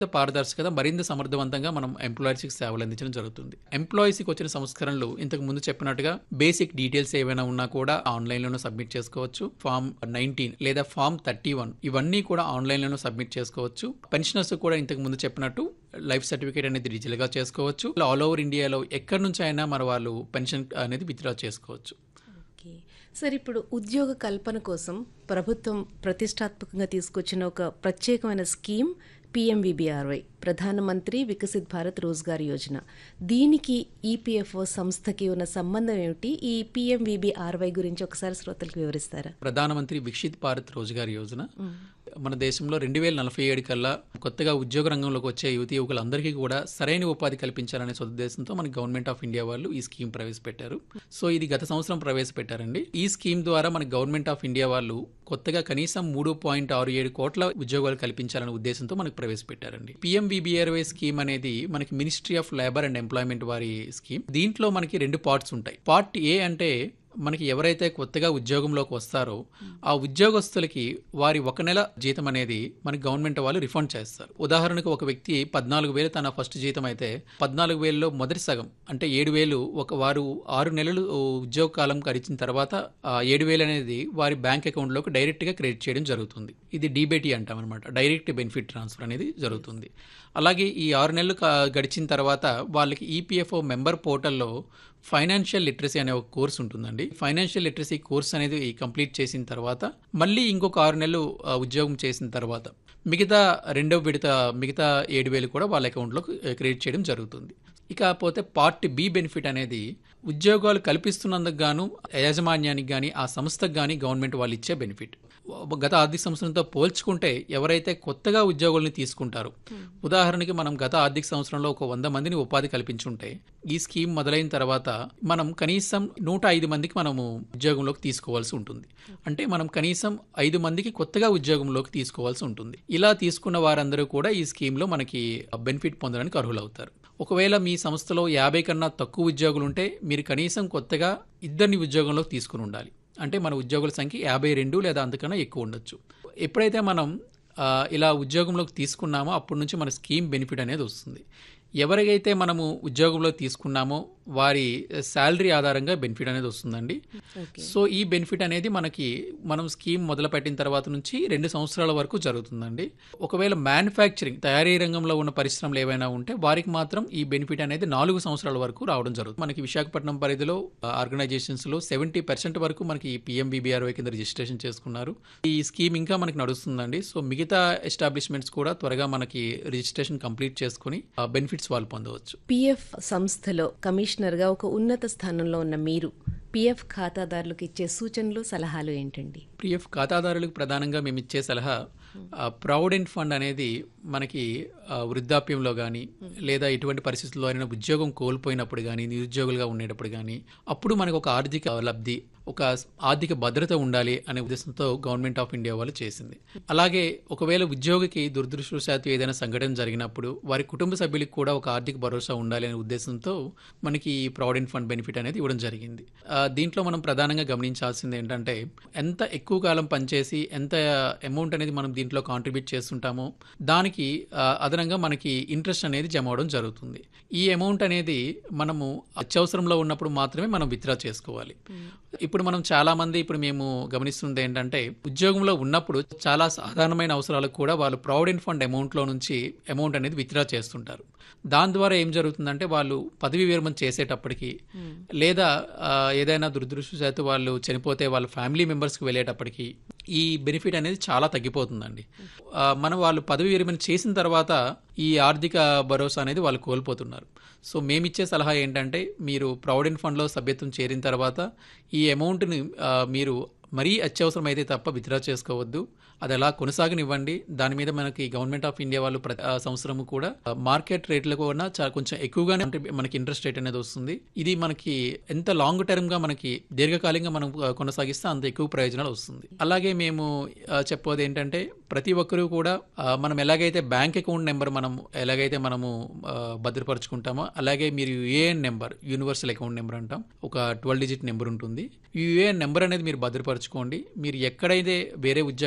పారదర్శకత మరింత సమర్థవంతంగా మనం ఎంప్లాయీస్కి సేవలు అందించడం జరుగుతుంది ఎంప్లాయీస్కి వచ్చిన సంస్కరణలు ఇంతకు ముందు చెప్పినట్టుగా బేసిక్ డీటెయిల్స్ ఏవైనా ఉన్నా కూడా ఆన్లైన్లోనే సబ్మిట్ చేసుకోవచ్చు ఫామ్ నైన్టీన్ లేదా ఫామ్ థర్టీ వన్ ఇవన్నీ కూడా ఆన్లైన్లోనే సబ్మిట్ చేసుకోవచ్చు పెన్షనర్స్ కూడా ఇంతకు ముందు చెప్పినట్టు లైఫ్ సర్టిఫికేట్ అనేది డిజిటల్గా చేసుకోవచ్చు ఆల్ ఓవర్ ఇండియాలో ఎక్కడి నుంచి అయినా మన వాళ్ళు పెన్షన్ అనేది విత్డ్రా చేసుకోవచ్చు ఓకే సార్ ఇప్పుడు ఉద్యోగ కల్పన కోసం ప్రభుత్వం ప్రతిష్టాత్మకంగా తీసుకొచ్చిన ఒక ప్రత్యేకమైన స్కీమ్ పిఎంవిబిఆర్వై ప్రధానమంత్రి వికసిత్ భారత్ రోజ్గార్ యోజన దీనికి ఈపీఎఫ్ఓ సంస్థకి ఉన్న సంబంధం ఏమిటి ఈ పిఎంవిబిఆర్వై గురించి ఒకసారి శ్రోతలకు వివరిస్తారా ప్రధానమంత్రి విక్షిత్ భారత్ రోజ్గార్ యోజన మన దేశంలో రెండు వేల నలభై ఏడు కల్లా కొత్తగా ఉద్యోగ రంగంలోకి వచ్చే యువతి యువకులందరికీ కూడా సరైన ఉపాధి కల్పించాలనే సదుద్దేశంతో మన గవర్నమెంట్ ఆఫ్ ఇండియా వాళ్ళు ఈ స్కీమ్ ప్రవేశపెట్టారు సో ఇది గత సంవత్సరం ప్రవేశపెట్టారండి ఈ స్కీమ్ ద్వారా మన గవర్నమెంట్ ఆఫ్ ఇండియా వాళ్ళు కొత్తగా కనీసం మూడు పాయింట్ ఆరు ఏడు కోట్ల ఉద్యోగాలు కల్పించాలనే ఉద్దేశంతో మనకు ప్రవేశపెట్టారండి పిఎంబీబీఆర్వై స్కీమ్ అనేది మనకి ministry of labour and employment వారి స్కీమ్ దీంట్లో మనకి రెండు పార్ట్స్ ఉంటాయి పార్ట్ ఏ అంటే మనకి ఎవరైతే కొత్తగా ఉద్యోగంలోకి వస్తారో ఆ ఉద్యోగస్తులకి వారి ఒక నెల జీతం అనేది మనకి గవర్నమెంట్ వాళ్ళు రిఫండ్ చేస్తారు ఉదాహరణకు ఒక వ్యక్తి పద్నాలుగు వేలు తన ఫస్ట్ జీతం అయితే పద్నాలుగు వేలలో మొదటి సగం అంటే ఏడు వేలు ఒక వారు ఆరు నెలలు ఉద్యోగ కాలం గడిచిన తర్వాత ఆ ఏడు వేలు అనేది వారి బ్యాంక్ అకౌంట్లోకి డైరెక్ట్గా క్రెడిట్ చేయడం జరుగుతుంది ఇది డీబేటీ అంటాం అనమాట డైరెక్ట్ బెనిఫిట్ ట్రాన్స్ఫర్ అనేది జరుగుతుంది అలాగే ఈ ఆరు నెలలు కా- గడిచిన తర్వాత వాళ్ళకి ఈపీఎఫ్ఓ మెంబర్ పోర్టల్లో ఫైనాన్షియల్ లిటరసీ అనే ఒక కోర్స్ ఉంటుందండి ఫైనాన్షియల్ లిటరసీ కోర్స్ అనేది కంప్లీట్ చేసిన తర్వాత మళ్ళీ ఇంకొక ఆరు నెలలు ఆ, ఉద్యోగం చేసిన తర్వాత మిగతా రెండవ విడత మిగతా ఏడు వేలు కూడా వాళ్ళ అకౌంట్లో క్రెడిట్ చేయడం జరుగుతుంది ఇకపోతే పార్ట్ బి బెనిఫిట్ అనేది ఉద్యోగాలు కల్పిస్తున్నందుకు గాను యాజమాన్యానికి కానీ ఆ సంస్థకు కానీ గవర్నమెంట్ వాళ్ళు ఇచ్చే బెనిఫిట్ గత ఆర్థిక సంవత్సరంతో పోల్చుకుంటే ఎవరైతే కొత్తగా ఉద్యోగుల్ని తీసుకుంటారో ఉదాహరణకి మనం గత ఆర్థిక సంవత్సరంలో ఒక వంద మందిని ఉపాధి కల్పించుంటే ఈ స్కీమ్ మొదలైన తర్వాత మనం కనీసం నూట ఐదు మందికి మనము ఉద్యోగంలోకి తీసుకోవాల్సి ఉంటుంది అంటే మనం కనీసం ఐదు మందికి కొత్తగా ఉద్యోగంలోకి తీసుకోవాల్సి ఉంటుంది ఇలా తీసుకున్న వారందరూ కూడా ఈ స్కీమ్లో మనకి బెనిఫిట్ పొందడానికి అర్హులవుతారు ఒకవేళ మీ సంస్థలో యాభై కన్నా తక్కువ ఉద్యోగులు ఉంటే మీరు కనీసం కొత్తగా ఇద్దరిని ఉద్యోగంలోకి తీసుకుని ఉండాలి అంటే మన ఉద్యోగుల సంఖ్య యాభై రెండు లేదా అంతకన్నా ఎక్కువ ఉండొచ్చు ఎప్పుడైతే మనం ఆ, ఇలా ఉద్యోగంలోకి తీసుకున్నామో అప్పటి నుంచి మన స్కీమ్ బెనిఫిట్ అనేది వస్తుంది ఎవరికైతే మనము ఉద్యోగంలో తీసుకున్నామో వారి శాలరీ ఆధారంగా బెనిఫిట్ అనేది వస్తుందండి ఓకే సో ఈ బెనిఫిట్ అనేది మనకి మనం స్కీమ్ మొదలుపెట్టిన తర్వాత నుంచి రెండు సంవత్సరాల వరకు జరుగుతుందండి ఒకవేళ మ్యానుఫ్యాక్చరింగ్ తయారీ రంగంలో ఉన్న పరిశ్రమలు ఏవైనా ఉంటే వారికి మాత్రం ఈ బెనిఫిట్ అనేది నాలుగు సంవత్సరాల వరకు రావడం జరుగుతుంది మనకి విశాఖపట్నం పరిధిలో ఆర్గనైజేషన్స్ లో సెవెంటీ పర్సెంట్ వరకు మనకి పిఎంబీబీఆర్వై కింద రిజిస్ట్రేషన్ చేసుకున్నారు ఈ స్కీమ్ ఇంకా మనకి నడుస్తుందండి సో మిగతా ఎస్టాబ్లిష్మెంట్స్ కూడా త్వరగా మనకి రిజిస్ట్రేషన్ కంప్లీట్ చేసుకుని బెనిఫిట్స్ వాళ్ళు పొందవచ్చు పిఎఫ్ సంస్థలో కమిషనర్గా ఒక ఉన్నత స్థానంలో ఉన్న మీరు పిఎఫ్ ఖాతాదారులకు ఇచ్చే సూచనలు సలహాలు ఏంటండి పిఎఫ్ ఖాతాదారులకు ప్రధానంగా మేము ఇచ్చే సలహా ప్రావిడెంట్ ఫండ్ అనేది మనకి ఆ, వృద్ధాప్యంలో కానీ లేదా ఎటువంటి పరిస్థితుల్లో అయినా ఉద్యోగం కోల్పోయినప్పుడు కానీ నిరుద్యోగులుగా ఉండేటప్పుడు కానీ అప్పుడు మనకు ఒక ఆర్థిక లబ్ధి ఒక ఆర్థిక భద్రత ఉండాలి అనే ఉద్దేశంతో గవర్నమెంట్ ఆఫ్ ఇండియా వాళ్ళు చేసింది అలాగే ఒకవేళ ఉద్యోగికి దురదృష్టవశాత్తు ఏదైనా సంఘటన జరిగినప్పుడు వారి కుటుంబ సభ్యులకు కూడా ఒక ఆర్థిక భరోసా ఉండాలి అనే ఉద్దేశంతో మనకి ఈ ప్రావిడెంట్ ఫండ్ బెనిఫిట్ అనేది ఇవ్వడం జరిగింది ఆ, దీంట్లో మనం ప్రధానంగా గమనించాల్సింది ఏంటంటే ఎంత ఎక్కువ కాలం పనిచేసి ఎంత అమౌంట్ అనేది మనం దీంట్లో కాంట్రిబ్యూట్ చేస్తుంటామో దానికి ఆ, అదనంగా మనకి ఇంట్రెస్ట్ అనేది జమ అవడం జరుగుతుంది ఈ అమౌంట్ అనేది మనము అత్యవసరంలో ఉన్నప్పుడు మాత్రమే మనం విత్డ్రా చేసుకోవాలి ఇప్పుడు మనం చాలా మంది ఇప్పుడు మేము గమనిస్తుంది ఏంటంటే ఉద్యోగంలో ఉన్నప్పుడు చాలా సాధారణమైన అవసరాలకు కూడా వాళ్ళు ప్రావిడెంట్ ఫండ్ అమౌంట్లో నుంచి అమౌంట్ అనేది విత్డ్రా చేస్తుంటారు దాని ద్వారా ఏం జరుగుతుందంటే వాళ్ళు పదవి విరమణ చేసేటప్పటికి లేదా ఆ, ఏదైనా దురదృష్టవశాత్తు వాళ్ళు చనిపోతే వాళ్ళ ఫ్యామిలీ మెంబర్స్కి వెళ్ళేటప్పటికి ఈ బెనిఫిట్ అనేది చాలా తగ్గిపోతుందండి ఆ, మనం వాళ్ళు పదవి విరమణ చేసిన తర్వాత ఈ ఆర్థిక భరోసా అనేది వాళ్ళు కోల్పోతున్నారు సో మేమిచ్చే సలహా ఏంటంటే మీరు ప్రావిడెంట్ ఫండ్లో సభ్యత్వం చేరిన తర్వాత ఈ అమౌంట్ని ఆ, మీరు మరీ అత్యవసరం అయితే తప్ప విత్డ్రా చేసుకోవద్దు అది అలా కొనసాగనివ్వండి దాని మీద మనకి గవర్నమెంట్ ఆఫ్ ఇండియా వాళ్ళు ప్రతి ఆ, సంవత్సరము కూడా ఆ, మార్కెట్ రేట్లకు కన్నా చాలా కొంచెం ఎక్కువగానే అంటే మనకి ఇంట్రెస్ట్ రేట్ అనేది వస్తుంది ఇది మనకి ఎంత లాంగ్ టర్మ్ గా మనకి దీర్ఘకాలికంగా మనం ఆ, కొనసాగిస్తే అంత ఎక్కువ ప్రయోజనాలు వస్తుంది అలాగే మేము ఆ, చెప్పేది ఏంటంటే ప్రతి ఒక్కరూ కూడా ఆ, మనం ఎలాగైతే బ్యాంక్ అకౌంట్ నెంబర్ మనం ఎలాగైతే మనము ఆ, భద్రపరుచుకుంటామో అలాగే మీరు UAN number universal account number అంటాం ఒక ట్వెల్వ్ డిజిట్ నెంబర్ ఉంటుంది ఈ యుఏఎన్ నెంబర్ అనేది మీరు భద్రపరచుకోండి మీరు ఎక్కడైతే వేరే ఉద్యోగంలో జాయిన్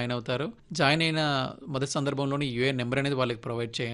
జాయిన్ అవుతారో జాయిన్ అయిన మొదటి సందర్భంలోనే యూఏఎన్ నెంబర్ అనేది వాళ్ళకి ప్రొవైడ్ చేయండి